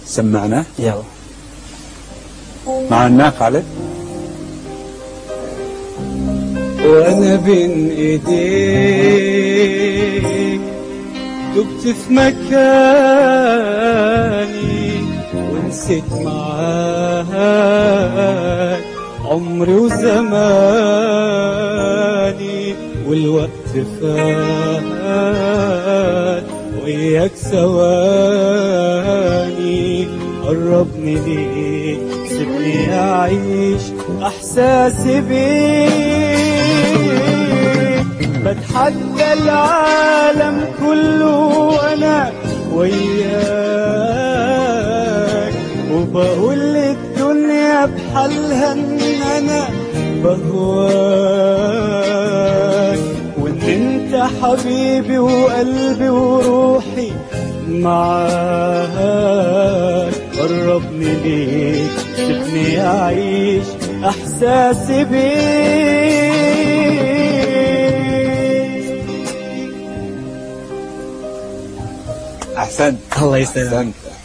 سمعنا يلا معنا خالد وانا بين ايديك دبت في مكاني ونسيت معاك عمري وزماني والوقت فات وياك ثواني قربني ليك سيبني اعيش احساسي بيك بتحدى العالم كله وانا وياك وبقول للدنيا بحالها ان انا بهواك وان انت حبيبي وقلبي وروحي معاك قربني ليك سيبني اعيش احساسي بيك احسنت الله يسلمك احسنت